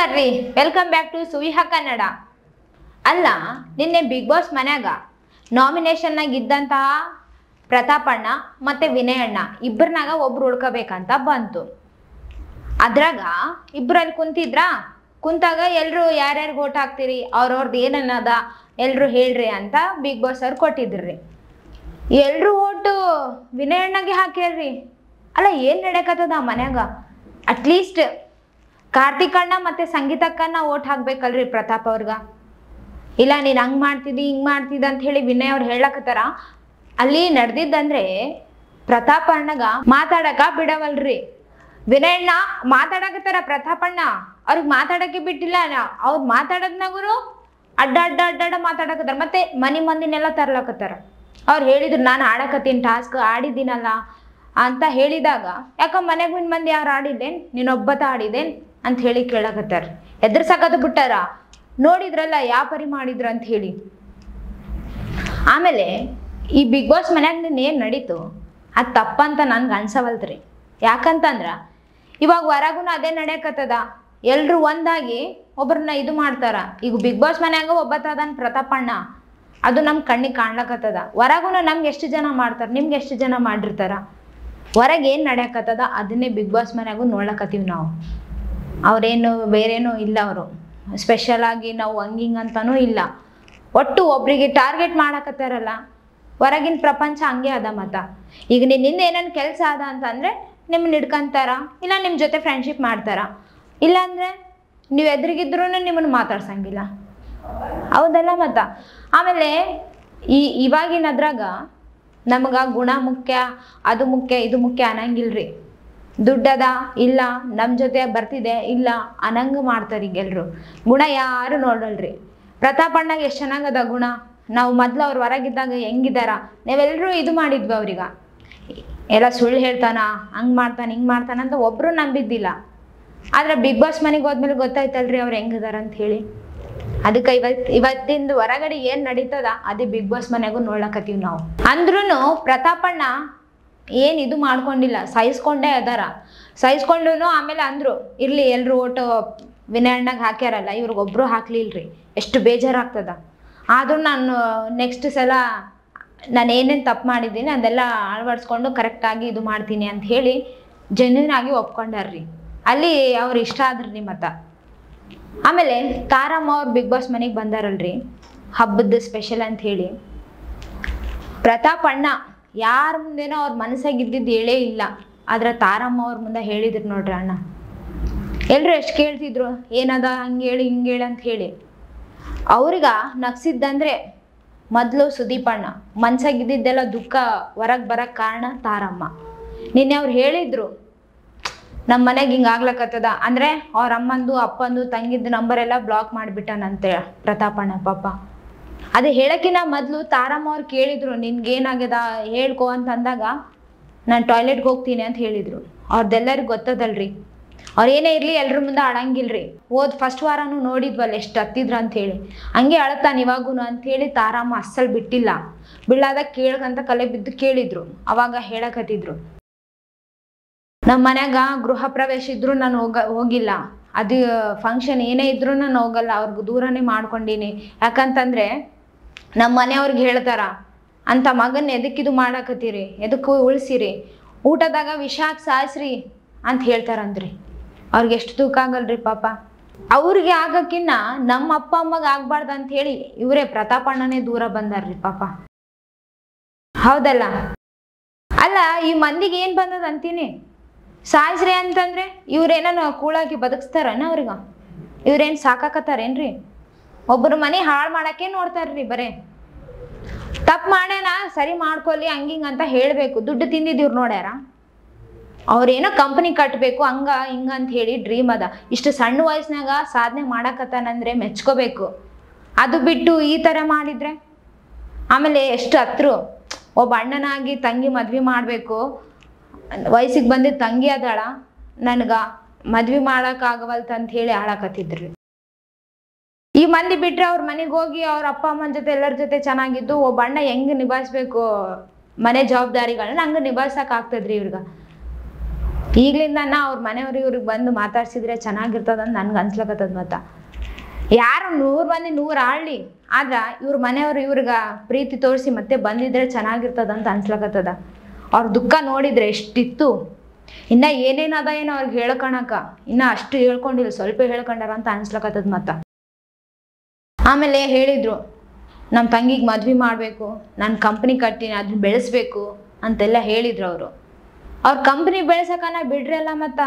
ನಮಸ್ಕಾರ ರೀ welcome back to Suviha Kannada ಅಲ್ಲ ನಿನ್ನೆ ಬಿಗ್ ಬಾಸ್ ಮನ್ಯಾಗ ನಾಮಿನೇಷನ್ನಾಗ ಇದ್ದಂತಹ ಪ್ರತಾಪಣ್ಣ ಮತ್ತು ವಿನಯಣ್ಣ ಇಬ್ಬರನಾಗ ಒಬ್ರು ಉಳ್ಕೋಬೇಕಂತ ಬಂತು ಅದ್ರಾಗ ಇಬ್ಬರಲ್ಲಿ ಕುಂತಿದ್ರಾ ಕುಂತಾಗ ಎಲ್ಲರೂ ಯಾರ್ಯಾರಿಗೆ ಓಟ್ ಹಾಕ್ತೀರಿ ಅವ್ರವ್ರದ್ದು ಏನನ್ನದ ಎಲ್ಲರೂ ಹೇಳ್ರಿ ಅಂತ ಬಿಗ್ ಬಾಸ್ ಅವ್ರು ಕೊಟ್ಟಿದ್ರಿ ಎಲ್ಲರೂ ಓಟು ವಿನಯಣ್ಣಗೆ ಹಾಕ್ಯಾರ್ರಿ ಅಲ್ಲ ಏನು ನಡೆಯಕತ್ತದ ಆ ಮನ್ಯಾಗ ಅಟ್ಲೀಸ್ಟ್ ಕಾರ್ತಿಕ್ ಅಣ್ಣ ಮತ್ತು ಸಂಗೀತಕ್ಕನ್ನ ಓಟ್ ಹಾಕ್ಬೇಕಲ್ರಿ ಪ್ರತಾಪ್ ಅವ್ರಿಗೆ ಇಲ್ಲ ನೀನು ಹಂಗೆ ಮಾಡ್ತಿದ್ದಿ ಹಿಂಗೆ ಮಾಡ್ತಿದ್ದ ಅಂತ ಹೇಳಿ ವಿನಯ್ ಅವ್ರು ಹೇಳಕತ್ತಾರ ಅಲ್ಲಿ ನಡೆದಿದ್ದಂದ್ರೆ ಪ್ರತಾಪ್ ಅಣ್ಣಗ ಮಾತಾಡಕ ಬಿಡವಲ್ರಿ ವಿನಯಣ್ಣ ಮಾತಾಡಕತ್ತಾರ ಪ್ರತಾಪಣ್ಣ ಅವ್ರಿಗೆ ಮಾತಾಡಕ್ಕೆ ಬಿಟ್ಟಿಲ್ಲ ಅವ್ರು ಮಾತಾಡೋದ್ನಾಗೂ ಅಡ್ಡ ಅಡ್ಡ ಅಡ್ಡಾಡ ಮಾತಾಡಕತ್ತಾರ ಮತ್ತೆ ಮನೆ ಮಂದಿನೆಲ್ಲ ತರ್ಲಕತ್ತಾರ ಅವ್ರು ಹೇಳಿದ್ರು ನಾನು ಆಡಕತ್ತೀನಿ ಟಾಸ್ಕ್ ಆಡಿದ್ದೀನಲ್ಲ ಅಂತ ಹೇಳಿದಾಗ ಯಾಕ ಮನೆಗೆ ಬಿನ್ ಮಂದಿ ಯಾರು ಆಡಿದ್ದೇನ್ ನೀನೊಬ್ಬತ ಆಡಿದೇನ್ ಅಂತ ಹೇಳಿ ಕೇಳಕತ್ತಾರ ಎದುರ್ಸಕತ್ ಬಿಟ್ಟಾರ ನೋಡಿದ್ರಲ್ಲ ಯಾವ ಪರಿ ಮಾಡಿದ್ರ ಅಂತ ಹೇಳಿ ಆಮೇಲೆ ಈ ಬಿಗ್ ಬಾಸ್ ಮನ್ಯಾಗ ನಿನ್ನ ಏನು ನಡೀತು ಅದು ತಪ್ಪಂತ ನನ್ಗೆ ಅನ್ಸವಲ್ತ್ರಿ ಯಾಕಂತಂದ್ರ ಇವಾಗ ಹೊರಗೂ ಅದೇ ನಡೆಯಕತ್ತದ ಎಲ್ರು ಒಂದಾಗಿ ಒಬ್ರನ್ನ ಇದು ಮಾಡ್ತಾರ ಈಗ ಬಿಗ್ ಬಾಸ್ ಮನ್ಯಾಗ ಒಬ್ಬತ್ತದನ್ ಪ್ರತಾಪಣ್ಣ ಅದು ನಮ್ಮ ಕಣ್ಣಿಗೆ ಕಾಣ್ಲಕತ್ತದ ಹೊರಗೂ ನಮ್ಗೆ ಎಷ್ಟು ಜನ ಮಾಡ್ತಾರೆ ನಿಮ್ಗೆ ಎಷ್ಟು ಜನ ಮಾಡಿರ್ತಾರ ಹೊರಗೆ ಏನು ನಡೆಯಕತ್ತದ ಅದನ್ನೇ ಬಿಗ್ ಬಾಸ್ ಮನ್ಯಾಗೂ ನೋಡ್ಲಕತ್ತೀವಿ ನಾವು ಅವರೇನು ಬೇರೇನೂ ಇಲ್ಲ ಅವರು ಸ್ಪೆಷಲ್ ಆಗಿ ನಾವು ಹಂಗಿಂಗ್ ಅಂತಾನೂ ಇಲ್ಲ ಒಟ್ಟು ಒಬ್ರಿಗೆ ಟಾರ್ಗೆಟ್ ಮಾಡಕತ್ತಾರಲ್ಲ ಹೊರಗಿನ ಪ್ರಪಂಚ ಹಂಗೆ ಅದ ಮತ್ತ ಈಗ ನಿನ್ನಿಂದ ಏನೇನು ಕೆಲಸ ಅದ ಅಂತಂದರೆ ನಿಮ್ಮನ್ನ ಹಿಡ್ಕಂತಾರ ಇಲ್ಲ ನಿಮ್ಮ ಜೊತೆ ಫ್ರೆಂಡ್ಶಿಪ್ ಮಾಡ್ತಾರ ಇಲ್ಲಾಂದರೆ ನೀವು ಎದುರಿಗಿದ್ರೂ ನಿಮ್ಮನ್ನು ಮಾತಾಡ್ಸಂಗಿಲ್ಲ ಹೌದಲ್ಲ ಮತ್ತ ಆಮೇಲೆ ಈ ಇವಾಗಿನ ಅದ್ರಾಗ ನಮಗೆ ಗುಣ ಮುಖ್ಯ ಅದು ಮುಖ್ಯ ಇದು ಮುಖ್ಯ ಅನ್ನಂಗಿಲ್ರಿ ದುಡ್ಡದ ಇಲ್ಲ ನಮ್ಮ ಜೊತೆ ಬರ್ತಿದೆ ಇಲ್ಲ ಅನ್ನಂಗೆ ಮಾಡ್ತಾರೆ ಈಗ ಎಲ್ರು ಗುಣ ಯಾರು ನೋಡಲ್ರಿ ಪ್ರತಾಪಣ್ಣಗೆ ಎಷ್ಟು ಚೆನ್ನಾಗದ ಗುಣ ನಾವು ಮೊದ್ಲು ಅವ್ರು ಹೊರಗಿದ್ದಾಗ ಹೆಂಗಿದಾರ ನಾವೆಲ್ಲರೂ ಇದು ಮಾಡಿದ್ವಿ ಅವ್ರಿಗೆ ಎಲ್ಲ ಸುಳ್ಳು ಹೇಳ್ತಾನ ಹಂಗೆ ಮಾಡ್ತಾನೆ ಹಿಂಗೆ ಮಾಡ್ತಾನ ಅಂತ ಒಬ್ಬರು ನಂಬಿದ್ದಿಲ್ಲ ಆದ್ರೆ ಬಿಗ್ ಬಾಸ್ ಮನೆಗೆ ಹೋದ್ಮೇಲೆ ಗೊತ್ತಾಯ್ತಲ್ರಿ ಅವ್ರು ಹೆಂಗಿದಾರ ಅಂತ ಹೇಳಿ ಅದಕ್ಕೆ ಇವತ್ ಇವತ್ತಿಂದ ಹೊರಗಡೆ ಏನು ನಡೀತದ ಅದೇ ಬಿಗ್ ಬಾಸ್ ಮನೆಗೂ ನೋಡ್ಲಕತ್ತೀವಿ ನಾವು ಅಂದ್ರೂ ಪ್ರತಾಪಣ್ಣ ಏನು ಇದು ಮಾಡ್ಕೊಂಡಿಲ್ಲ ಸಹಿಸ್ಕೊಂಡೇ ಅದಾರ ಸಹಿಸ್ಕೊಂಡು ಆಮೇಲೆ ಅಂದರು ಇರಲಿ ಎಲ್ಲರೂ ಓಟು ವಿನಯಣ್ಣಗೆ ಹಾಕ್ಯಾರಲ್ಲ ಇವ್ರಿಗೊಬ್ರು ಹಾಕ್ಲಿಲ್ರಿ ಎಷ್ಟು ಬೇಜಾರಾಗ್ತದ ಆದರೂ ನಾನು ನೆಕ್ಸ್ಟ್ ಸಲ ನಾನು ಏನೇನು ತಪ್ಪು ಮಾಡಿದ್ದೀನಿ ಅದೆಲ್ಲ ಅಳವಡಿಸ್ಕೊಂಡು ಕರೆಕ್ಟಾಗಿ ಇದು ಮಾಡ್ತೀನಿ ಅಂತ ಹೇಳಿ ಜೆನ್ಯೂನ್ ಆಗಿ ಒಪ್ಕೊಂಡಾರ್ರಿ ಅಲ್ಲಿ ಅವ್ರು ಇಷ್ಟ ಆದ್ರಿ ಮತ್ತ ಆಮೇಲೆ ತಾರಮ್ಮ ಅವ್ರು ಬಿಗ್ ಬಾಸ್ ಮನೆಗೆ ಬಂದಾರಲ್ರಿ ಹಬ್ಬದ ಸ್ಪೆಷಲ್ ಅಂತ ಹೇಳಿ ಪ್ರತಾಪ್ ಅಣ್ಣ ಯಾರ ಮುಂದೆನೋ ಅವ್ರ ಮನಸ್ಸಾಗ ಇದ್ದಿದ್ದು ಹೇಳೇ ಇಲ್ಲ ಆದ್ರೆ ತಾರಮ್ಮ ಅವ್ರ ಮುಂದೆ ಹೇಳಿದ್ರು ನೋಡ್ರಿ ಅಣ್ಣ ಎಲ್ರು ಎಷ್ಟು ಕೇಳ್ತಿದ್ರು ಏನದ ಹಂಗೆ ಹೇಳಿ ಹಿಂಗೆ ಹೇಳಿ ಅಂತ ಹೇಳಿ ಅವ್ರಿಗ ನಗ್ಸಿದ್ದಂದ್ರೆ ಮೊದಲು ಸುದೀಪ್ ಅಣ್ಣ ಮನ್ಸಾಗಿದ್ದಿದ್ದೆಲ್ಲ ದುಃಖ ಹೊರಗೆ ಬರಕ್ಕೆ ಕಾರಣ ತಾರಮ್ಮ ನಿನ್ನೆ ಅವ್ರು ಹೇಳಿದ್ರು ನಮ್ಮ ಮನೆಗೆ ಹಿಂಗೆ ಆಗ್ಲಕತ್ತದ ಅಂದರೆ ಅವ್ರ ಅಮ್ಮಂದು ಅಪ್ಪಂದು ತಂಗಿದ್ದು ನಂಬರ್ ಎಲ್ಲ ಬ್ಲಾಕ್ ಮಾಡಿಬಿಟ್ಟನಂತೆ ಪ್ರತಾಪಣ್ಣ ಪಾಪ ಅದು ಹೇಳಕ್ಕಿನ ಮೊದಲು ತಾರಮ್ಮ ಅವ್ರು ಕೇಳಿದ್ರು ನಿನ್ಗೇನಾಗ್ಯದ ಹೇಳ್ಕೊ ಅಂತ ಅಂದಾಗ ನಾನು ಟಾಯ್ಲೆಟ್ಗೆ ಹೋಗ್ತೀನಿ ಅಂತ ಹೇಳಿದರು ಅವ್ರದ್ದೆಲ್ಲರಿಗೂ ಗೊತ್ತದಲ್ರಿ ಅವ್ರು ಏನೇ ಇರಲಿ ಎಲ್ರ ಮುಂದೆ ಅಳಂಗಿಲ್ರಿ ಹೋದ್ ಫಸ್ಟ್ ವಾರನೂ ನೋಡಿದ್ವಲ್ಲ ಎಷ್ಟು ಹತ್ತಿದ್ರು ಅಂತ ಹೇಳಿ ಹಂಗೆ ಅಳತಾನೆ ಇವಾಗೂ ಅಂಥೇಳಿ ತಾರಮ್ಮ ಅಸ್ಸಲ್ ಬಿಟ್ಟಿಲ್ಲ ಬೀಳಾದಾಗ ಕೇಳ್ಕಂತ ಕಲೆ ಬಿದ್ದು ಕೇಳಿದ್ರು ಅವಾಗ ಹೇಳಕತ್ತಿದ್ರು ನಮ್ಮ ಮನ್ಯಾಗ ಗೃಹ ಪ್ರವೇಶ ಇದ್ರೂ ನಾನು ಹೋಗ ಹೋಗಿಲ್ಲ ಅದು ಫಂಕ್ಷನ್ ಏನೇ ಇದ್ರೂ ನಾನು ಹೋಗಲ್ಲ ಅವ್ರಿಗೆ ದೂರನೇ ಮಾಡ್ಕೊಂಡೀನಿ ಯಾಕಂತಂದ್ರೆ ನಮ್ಮ ಮನೆಯವ್ರಿಗೆ ಹೇಳ್ತಾರ ಅಂತ ಮಗನ ಎದಕ್ಕಿದು ಮಾಡಾಕತ್ತೀರಿ ಎದಕ್ಕೂ ಉಳಿಸಿರಿ ಊಟದಾಗ ವಿಷ ಹಾಕಿ ಸಾಯಿಸ್ರಿ ಅಂತ ಹೇಳ್ತಾರಂದ್ರಿ ಅವ್ರಿಗೆ ಎಷ್ಟು ದುಃಖ ಆಗಲ್ರಿ ಪಾಪ ಅವ್ರಿಗೆ ಆಗಕ್ಕಿನ್ನ ನಮ್ಮ ಅಪ್ಪ ಅಮ್ಮಗೆ ಆಗ್ಬಾರ್ದು ಅಂತ ಹೇಳಿ ಇವರೇ ಪ್ರತಾಪಣ್ಣನೇ ದೂರ ಬಂದಾರ್ರಿ ಪಾಪ ಹೌದಲ್ಲ ಅಲ್ಲ ಈ ಮಂದಿಗೆ ಏನು ಬಂದದ ಅಂತೀನಿ ಸಾಯಿಸ್ರಿ ಅಂತಂದ್ರೆ ಇವ್ರೇನ ಕೂಳಾಗಿ ಬದುಕಿಸ್ತಾರನ ಅವ್ರಿಗೆ ಇವ್ರೇನು ಸಾಕಾಕತ್ತಾರೇನ್ರಿ ಒಬ್ಬರ ಮನೆ ಹಾಳು ಮಾಡಕ್ಕೆ ನೋಡ್ತಾರ್ರಿ ಬರೇ ತಪ್ಪು ಮಾಡ್ಯಾನ ಸರಿ ಮಾಡ್ಕೊಲಿ ಹಂಗಿಂಗ್ ಅಂತ ಹೇಳಬೇಕು ದುಡ್ಡು ತಿಂದಿದ್ದೀವ್ರು ನೋಡ್ಯಾರ ಅವ್ರೇನೋ ಕಂಪ್ನಿ ಕಟ್ಟಬೇಕು ಹಂಗ ಹಿಂಗ ಅಂತ ಹೇಳಿ ಡ್ರೀಮ್ ಅದ ಇಷ್ಟು ಸಣ್ಣ ವಯಸ್ಸಿನಾಗ ಸಾಧನೆ ಮಾಡಕತ್ತಾನಂದ್ರೆ ಮೆಚ್ಕೋಬೇಕು ಅದು ಬಿಟ್ಟು ಈ ಥರ ಮಾಡಿದ್ರೆ ಆಮೇಲೆ ಎಷ್ಟು ಹತ್ರು ಒಬ್ಬ ಅಣ್ಣನಾಗಿ ತಂಗಿ ಮದ್ವೆ ಮಾಡಬೇಕು ವಯಸ್ಸಿಗೆ ಬಂದಿದ್ದ ತಂಗಿ ಅದಾಳ ನನಗೆ ಮದ್ವೆ ಮಾಡೋಕ್ಕಾಗವಲ್ತ ಅಂತ ಹೇಳಿ ಆಳಕತ್ತಿದ್ರಿ ಈ ಮಂದಿ ಬಿಟ್ರೆ ಅವ್ರ ಮನೆಗೆ ಹೋಗಿ ಅವ್ರ ಅಪ್ಪ ಅಮ್ಮನ ಜೊತೆ ಎಲ್ಲರ ಜೊತೆ ಚೆನ್ನಾಗಿದ್ದು ಒಬ್ಬ ಅಣ್ಣ ಹೆಂಗೆ ನಿಭಾಯಿಸ್ಬೇಕು ಮನೆ ಜವಾಬ್ದಾರಿಗಳನ್ನ ಹಂಗೆ ನಿಭಾಯಿಸಕ್ ಆಗ್ತದ್ರಿ ಇವ್ರಿಗೆ ಈಗ್ಲಿಂದ ನಾ ಅವ್ರ ಮನೆಯವ್ರಿಗೆ ಇವ್ರಿಗೆ ಬಂದು ಮಾತಾಡ್ಸಿದ್ರೆ ಚೆನ್ನಾಗಿರ್ತದಂತ ನನ್ಗೆ ಅನ್ಸ್ಲಕತ್ತದ ಮತ್ತ ಯಾರು ನೂರು ಮಂದಿ ನೂರು ಆಳ್ಲಿ ಆದ್ರ ಇವ್ರ ಮನೆಯವ್ರು ಇವ್ರಿಗೆ ಪ್ರೀತಿ ತೋರಿಸಿ ಮತ್ತೆ ಬಂದಿದ್ರೆ ಚೆನ್ನಾಗಿರ್ತದಂತ ಅನ್ಸ್ಲಕತ್ತದ ಅವ್ರ ದುಃಖ ನೋಡಿದ್ರೆ ಎಷ್ಟಿತ್ತು ಇನ್ನ ಏನೇನ್ ಅದ ಏನೋ ಅವ್ರಿಗೆ ಹೇಳ್ಕೊಳಕ ಇನ್ನ ಅಷ್ಟು ಹೇಳ್ಕೊಂಡಿಲ್ಲ ಸ್ವಲ್ಪ ಹೇಳ್ಕೊಂಡಾರ ಅಂತ ಅನ್ಸ್ಲಕತ್ತದ ಮತ್ತ ಆಮೇಲೆ ಹೇಳಿದ್ರು ನಮ್ಮ ತಂಗಿಗೆ ಮದ್ವೆ ಮಾಡಬೇಕು ನಾನು ಕಂಪ್ನಿ ಕಟ್ಟಿನಿ ಅದನ್ನ ಬೆಳೆಸ್ಬೇಕು ಅಂತೆಲ್ಲ ಹೇಳಿದ್ರು ಅವರು ಅವ್ರ ಕಂಪ್ನಿ ಬೆಳೆಸಕನ ಬಿಡ್ರಲ್ಲ ಮತ್ತ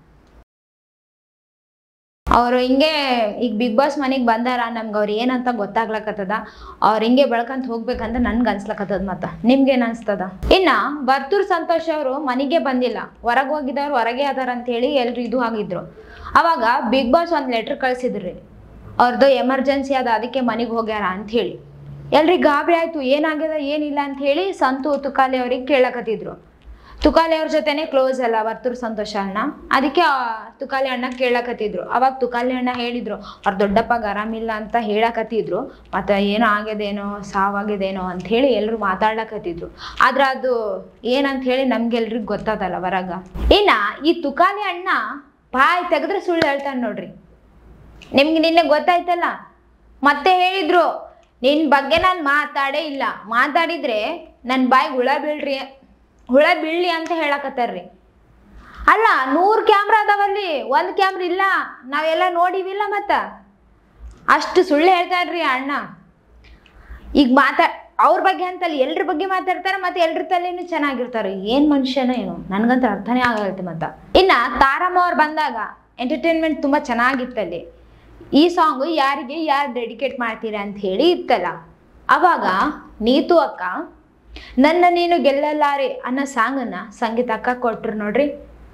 ಅವರು ಹಿಂಗೆ ಈಗ ಬಿಗ್ ಬಾಸ್ ಮನೆಗೆ ಬಂದಾರ ನಮ್ಗೆ ಅವ್ರು ಏನಂತ ಗೊತ್ತಾಗ್ಲಕತ್ತದ ಅವ್ರು ಹಿಂಗೆ ಬೆಳ್ಕಂತ ಹೋಗ್ಬೇಕಂತ ನನ್ಗೆ ಅನ್ಸ್ಲಕತ್ತದ ಮತ್ತ ನಿಮ್ಗೇನ್ ಅನ್ಸ್ತದ ಇನ್ನ ಬರ್ತೂರ್ ಸಂತೋಷ್ ಅವರು ಮನೆಗೆ ಬಂದಿಲ್ಲ ಹೊರಗೆ ಹೋಗಿದವ್ರು ಹೊರಗೆ ಅದಾರ ಅಂತ ಹೇಳಿ ಎಲ್ರು ಇದು ಆಗಿದ್ರು ಅವಾಗ ಬಿಗ್ ಬಾಸ್ ಒಂದು ಲೆಟ್ರ್ ಕಳ್ಸಿದ್ರಿ ಅವ್ರದ್ದು ಎಮರ್ಜೆನ್ಸಿ ಅದ ಅದಕ್ಕೆ ಮನೆಗೆ ಹೋಗ್ಯಾರ ಅಂತ ಹೇಳಿ ಎಲ್ರಿಗೆ ಗಾಬರಿ ಆಯ್ತು ಏನಾಗ್ಯದ ಏನಿಲ್ಲ ಅಂತ ಹೇಳಿ ಸಂತು ತುಕಾಲಿ ಅವ್ರಿಗೆ ಕೇಳಕತ್ತಿದ್ರು ತುಕಾಲಿ ಅವ್ರ ಜೊತೆನೆ ಕ್ಲೋಸ್ ಅಲ್ಲ ವರ್ತೂರ್ ಸಂತೋಷ ಅಣ್ಣ ಅದಕ್ಕೆ ಆ ತುಕಾಲಿ ಅಣ್ಣ ಕೇಳಕತ್ತಿದ್ರು ಅವಾಗ ತುಕಾಲಿ ಅಣ್ಣ ಹೇಳಿದ್ರು ಅವ್ರ ದೊಡ್ಡಪ್ಪಗೆ ಆರಾಮಿಲ್ಲ ಅಂತ ಹೇಳಕತ್ತಿದ್ರು ಮತ್ತೆ ಏನೋ ಆಗ್ಯದೇನೋ ಸಾವಾಗ್ಯದೇನೋ ಅಂತ ಹೇಳಿ ಎಲ್ಲರೂ ಮಾತಾಡ್ಲಕತ್ತಿದ್ರು ಆದ್ರೆ ಅದು ಏನಂತ ಹೇಳಿ ನಮ್ಗೆಲ್ರಿಗೂ ಗೊತ್ತದಲ್ಲ ಹೊರಗ ಇನ್ನ ಈ ತುಕಾಲಿ ಅಣ್ಣ ಬಾಯ್ ತೆಗೆದ್ರೆ ಸುಳ್ಳು ಹೇಳ್ತಾನೆ ನೋಡ್ರಿ ನಿಮ್ಗೆ ನಿನ್ನೆ ಗೊತ್ತಾಯ್ತಲ್ಲ ಮತ್ತೆ ಹೇಳಿದ್ರು ನಿನ್ನ ಬಗ್ಗೆ ನಾನು ಮಾತಾಡೇ ಇಲ್ಲ ಮಾತಾಡಿದ್ರೆ ನನ್ನ ಬಾಯಿಗೆ ಹುಳ ಬೀಳ್ರಿ ಹುಳ ಬೀಳ್ಲಿ ಅಂತ ಹೇಳಕತ್ತಾರ್ರಿ ಅಲ್ಲ ನೂರು ಕ್ಯಾಮ್ರಾ ಅದಾವಲ್ಲಿ ಒಂದು ಕ್ಯಾಮ್ರಾ ಇಲ್ಲ ನಾವೆಲ್ಲ ನೋಡಿವಿಲ್ಲ ಮತ್ತ ಅಷ್ಟು ಸುಳ್ಳು ಹೇಳ್ತಾರ್ರಿ ಅಣ್ಣ ಈಗ ಮಾತಾ ಅವ್ರ ಬಗ್ಗೆ ಅಂತಲ್ಲ ಎಲ್ರ ಬಗ್ಗೆ ಮಾತಾಡ್ತಾರೆ ಮತ್ತೆ ಎಲ್ರ ತಲೆನೂ ಚೆನ್ನಾಗಿರ್ತಾರೆ ಏನು ಮನುಷ್ಯನೋ ಏನು ನನಗಂತೂ ಅರ್ಥನೇ ಆಗತ್ತೆ ಮತ್ತ ಇನ್ನ ತಾರಮ್ಮ ಅವ್ರು ಬಂದಾಗ ಎಂಟರ್ಟೈನ್ಮೆಂಟ್ ತುಂಬ ಚೆನ್ನಾಗಿತ್ತಲ್ಲಿ ಈ ಸಾಂಗು ಯಾರಿಗೆ ಯಾರು ಡೆಡಿಕೇಟ್ ಮಾಡ್ತೀರಾ ಅಂತ ಹೇಳಿ ಇತ್ತಲ್ಲ ಅವಾಗ ನೀತು ಅಕ್ಕ ನನ್ನ ನೀನು ಗೆಲ್ಲಲಾರೆ ಅನ್ನೋ ಸಾಂಗನ್ನ ಸಂಗೀತ ಅಕ್ಕ ಕೊಟ್ರು ನೋಡ್ರಿ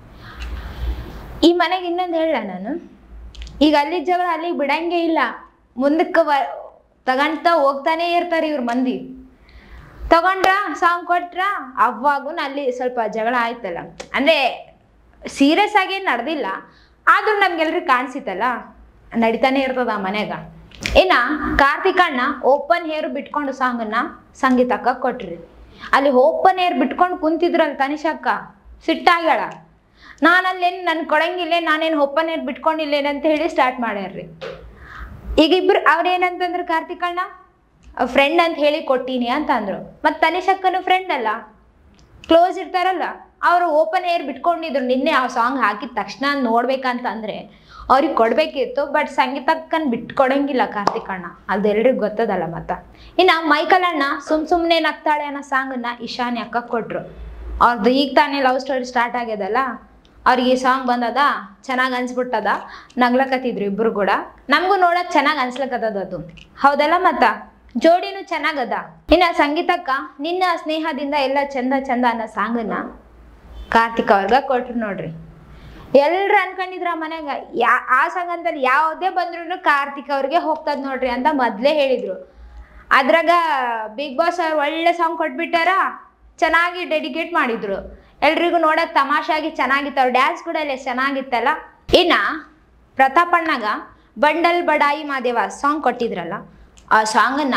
ಈ ಮನೆಗೆ ಇನ್ನೊಂದು ಹೇಳ ನಾನು ಈಗ ಅಲ್ಲಿ ಜಗಳ ಅಲ್ಲಿಗೆ ಬಿಡಂಗೆ ಇಲ್ಲ ಮುಂದಕ್ಕೆ ವ ತಗೊಂತ ಹೋಗ್ತಾನೆ ಇರ್ತಾರೆ ಇವ್ರ ಮಂದಿ ತಗೊಂಡ್ರ ಸಾಂಗ್ ಕೊಟ್ರ ಅವಾಗೂ ಅಲ್ಲಿ ಸ್ವಲ್ಪ ಜಗಳ ಆಯ್ತಲ್ಲ ಅಂದ್ರೆ ಸೀರಿಯಸ್ ಆಗಿ ಏನ್ ನಡೆದಿಲ್ಲ ಆದ್ರೂ ನಮ್ಗೆಲ್ರಿಗೂ ಕಾಣಿಸಿತ್ತಲ್ಲ ನಡಿತಾನೆ ಇರ್ತದ ಆ ಮನ್ಯಾಗ ಇನ್ನ ಕಾರ್ತಿಕ್ ಅಣ್ಣ ಓಪನ್ ಹೇರ್ ಬಿಟ್ಕೊಂಡು ಸಾಂಗನ್ನ ಸಂಗೀತಕ್ಕ ಕೊಟ್ರಿ ಅಲ್ಲಿ ಓಪನ್ ಹೇರ್ ಬಿಟ್ಕೊಂಡು ಕುಂತಿದ್ರಲ್ಲ ತನಿಷಕ್ಕ ಸಿಟ್ಟಾಗ್ಯಾಳ ನಾನಲ್ಲೇನು ನನ್ ಕೊಡಂಗಿಲ್ಲ ನಾನೇನು ಓಪನ್ ಹೇರ್ ಬಿಟ್ಕೊಂಡಿಲ್ಲೇನು ಅಂತ ಹೇಳಿ ಸ್ಟಾರ್ಟ್ ಮಾಡ್ಯಾರ್ರಿ ಈಗ ಇಬ್ರು ಅವ್ರೇನಂತಂದ್ರು ಕಾರ್ತಿಕ್ ಅಣ್ಣ ಫ್ರೆಂಡ್ ಅಂತ ಹೇಳಿ ಕೊಟ್ಟೀನಿ ಅಂತ ಅಂದ್ರು ಮತ್ತೆ ತನಿಷಕ್ಕನು ಫ್ರೆಂಡ್ ಅಲ್ಲ ಕ್ಲೋಸ್ ಇರ್ತಾರಲ್ಲ ಅವರು ಓಪನ್ ಏರ್ ಬಿಟ್ಕೊಂಡಿದ್ರು ನಿನ್ನೆ ಆ ಸಾಂಗ್ ಹಾಕಿದ ತಕ್ಷಣ ನೋಡ್ಬೇಕಂತ ಅಂದ್ರೆ ಅವ್ರಿಗೆ ಕೊಡ್ಬೇಕಿತ್ತು ಬಟ್ ಸಂಗೀತಕ್ಕನ್ ಬಿಟ್ಕೊಡಂಗಿಲ್ಲ ಕಾರ್ತಿಕ್ ಅಣ್ಣ ಅದು ಎಲ್ರಿಗೂ ಗೊತ್ತದಲ್ಲ ಮತ್ತ ಇನ್ನ ಮೈಕಲ್ ಅಣ್ಣ ಸುಮ್ ಸುಮ್ನೆ ನಗ್ತಾಳೆ ಅನ್ನೋ ಸಾಂಗನ್ನ ಇಶಾನಿ ಅಕ್ಕ ಕೊಟ್ರು ಅವ್ರದ್ದು ಈಗ ತಾನೇ ಲವ್ ಸ್ಟೋರಿ ಸ್ಟಾರ್ಟ್ ಆಗ್ಯದಲ್ಲ ಅವ್ರಿಗೆ ಈ ಸಾಂಗ್ ಬಂದದ ಚೆನ್ನಾಗಿ ಅನ್ಸ್ಬಿಟ್ಟದ ನಗ್ಲಕತ್ತಿದ್ರು ಇಬ್ರು ಕೂಡ ನಮಗೂ ನೋಡಕ್ ಚೆನ್ನಾಗಿ ಅನ್ಸ್ಲಕತ್ತದ ಅದು ಹೌದಲ್ಲ ಮತ್ತ ಜೋಡಿನೂ ಚೆನ್ನಾಗದ ಇನ್ನ ಸಂಗೀತಕ್ಕ ನಿನ್ನ ಸ್ನೇಹದಿಂದ ಎಲ್ಲ ಚಂದ ಚಂದ ಅನ್ನೋ ಸಾಂಗನ್ನ ಕಾರ್ತಿಕ್ ಅವ್ರಿಗೆ ಕೊಟ್ರು ನೋಡ್ರಿ ಎಲ್ರು ಅನ್ಕೊಂಡಿದ್ರ ಮನ್ಯಾಗ ಯಾ ಆ ಸಂಗಂತಲ್ಲಿ ಯಾವುದೇ ಬಂದ್ರು ಕಾರ್ತಿಕ್ ಅವ್ರಿಗೆ ಹೋಗ್ತದ ನೋಡ್ರಿ ಅಂತ ಮೊದ್ಲೇ ಹೇಳಿದ್ರು ಅದ್ರಾಗ ಬಿಗ್ ಬಾಸ್ ಅವ್ರು ಒಳ್ಳೆ ಸಾಂಗ್ ಕೊಟ್ಬಿಟ್ಟಾರ ಚೆನ್ನಾಗಿ ಡೆಡಿಕೇಟ್ ಮಾಡಿದ್ರು ಎಲ್ರಿಗೂ ನೋಡಕ್ ತಮಾಷಾಗಿ ಚೆನ್ನಾಗಿತ್ತು ಅವ್ರ ಡ್ಯಾನ್ಸ್ ಕೂಡ ಎಲ್ಲ ಚೆನ್ನಾಗಿತ್ತಲ್ಲ ಇನ್ನ ಪ್ರತಾಪಣ್ಣಗ ಬಂಡಲ್ ಬಡಾಯಿ ಮಾದೇವ ಸಾಂಗ್ ಕೊಟ್ಟಿದ್ರಲ್ಲ ಆ ಸಾಂಗನ್ನ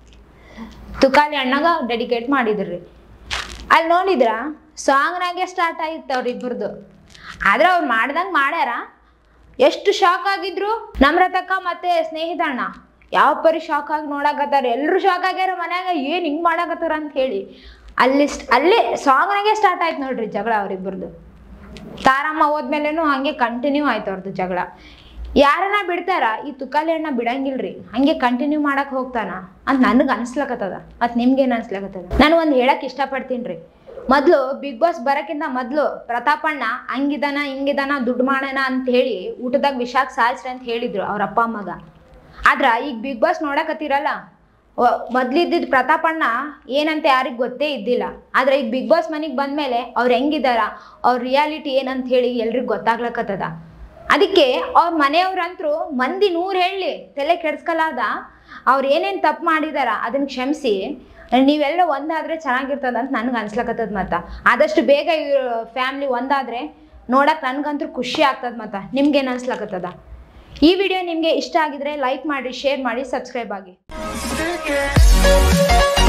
ತುಕಾಲಿ ಅಣ್ಣಗ ಡೆಡಿಕೇಟ್ ಮಾಡಿದ್ರಿ ಅಲ್ಲಿ ನೋಡಿದ್ರ ಸಾಂಗ್ನಾಗೆ ಸ್ಟಾರ್ಟ್ ಆಗಿತ್ತು ಅವ್ರಿಬ್ಬರದು ಆದ್ರೆ ಅವ್ರು ಮಾಡ್ದಂಗೆ ಮಾಡ್ಯಾರ ಎಷ್ಟು ಶಾಕ್ ಆಗಿದ್ರು ನಮ್ರತಕ್ಕ ಮತ್ತೆ ಸ್ನೇಹಿತಣ್ಣ ಯಾವ ಪರಿ ಶಾಕ್ ಆಗಿ ನೋಡಕತ್ತಾರ ಎಲ್ಲರೂ ಶಾಕ್ ಆಗ್ಯಾರ ಮನ್ಯಾಗ ಏನು ಹಿಂಗೆ ಮಾಡಕತ್ತಾರ ಅಂತ ಹೇಳಿ ಅಲ್ಲಿ ಸ್ಟ್- ಅಲ್ಲೇ ಸಾಂಗ್ನಾಗೆ ಸ್ಟಾರ್ಟ್ ಆಯ್ತು ನೋಡ್ರಿ ಜಗಳ ಅವ್ರಿಬ್ಬರದು ತಾರಮ್ಮ ಹೋದ್ಮೇಲೆನೂ ಹಂಗೆ ಕಂಟಿನ್ಯೂ ಆಯ್ತು ಅವ್ರದ್ದು ಜಗಳ ಯಾರನ್ನ ಬಿಡ್ತಾರ ಈ ತುಕಾಲಿ ಅಣ್ಣ ಬಿಡಂಗಿಲ್ರಿ ಹಂಗೆ ಕಂಟಿನ್ಯೂ ಮಾಡಕ್ ಹೋಗ್ತಾನ ಅಂತ ನನಗೆ ಅನ್ಸ್ಲಕತ್ತದ ಮತ್ತು ನಿಮ್ಗೇನು ಅನ್ಸ್ಲಕತ್ತದ ನಾನು ಒಂದು ಹೇಳಕ್ ಇಷ್ಟಪಡ್ತೀನಿ ರೀ ಮೊದಲು ಬಿಗ್ ಬಾಸ್ ಬರೋಕ್ಕಿಂತ ಮೊದಲು ಪ್ರತಾಪಣ್ಣ ಹಂಗಿದಾನ ಹಿಂಗಿದಾನ ದುಡ್ಡು ಮಾಡೋಣ ಅಂತ ಹೇಳಿ ಊಟದಾಗ ವಿಷಾಕ್ ಸಾಯಿಸ್ರಿ ಅಂತ ಹೇಳಿದ್ರು ಅವ್ರ ಅಪ್ಪ ಅಮ್ಮಗ ಆದ್ರ ಈಗ ಬಿಗ್ ಬಾಸ್ ನೋಡಕತ್ತೀರಲ್ಲ ಮೊದ್ಲಿದ್ದಿದ್ ಪ್ರತಾಪಣ್ಣ ಏನಂತ ಯಾರಿಗ್ ಗೊತ್ತೇ ಇದ್ದಿಲ್ಲ ಆದ್ರೆ ಈಗ ಬಿಗ್ ಬಾಸ್ ಮನೆಗೆ ಬಂದ್ಮೇಲೆ ಅವ್ರು ಹೆಂಗಿದಾರ ಅವ್ರ ರಿಯಾಲಿಟಿ ಏನಂತ ಹೇಳಿ ಎಲ್ರಿಗೂ ಗೊತ್ತಾಗ್ಲಕತ್ತದ ಅದಕ್ಕೆ ಅವ್ರ ಮನೆಯವ್ರಂತ್ರು ಮಂದಿ ನೂರು ಹೇಳಿ ತಲೆ ಕೆಡ್ಸ್ಕಲಾದ ಅವ್ರು ಏನೇನು ತಪ್ಪು ಮಾಡಿದಾರ ಅದನ್ನ ಕ್ಷಮಿಸಿ ನೀವೆಲ್ಲ ಒಂದಾದ್ರೆ ಚೆನ್ನಾಗಿರ್ತದ ಅಂತ ನನ್ಗೆ ಅನ್ಸ್ಲಕತ್ತದ ಮತ್ತ ಆದಷ್ಟು ಬೇಗ ಇವ್ರ ಫ್ಯಾಮ್ಲಿ ಒಂದಾದ್ರೆ ನೋಡಕ್ ನನ್ಗಂತೂ ಖುಷಿ ಆಗ್ತದ ಮತ್ತ ನಿಮ್ಗೇನು ಅನ್ಸ್ಲಕತ್ತದ ಈ ವಿಡಿಯೋ ನಿಮಗೆ ಇಷ್ಟ ಆಗಿದ್ರೆ ಲೈಕ್ ಮಾಡಿ ಶೇರ್ ಮಾಡಿ ಸಬ್ಸ್ಕ್ರೈಬ್ ಆಗಿ Stick it.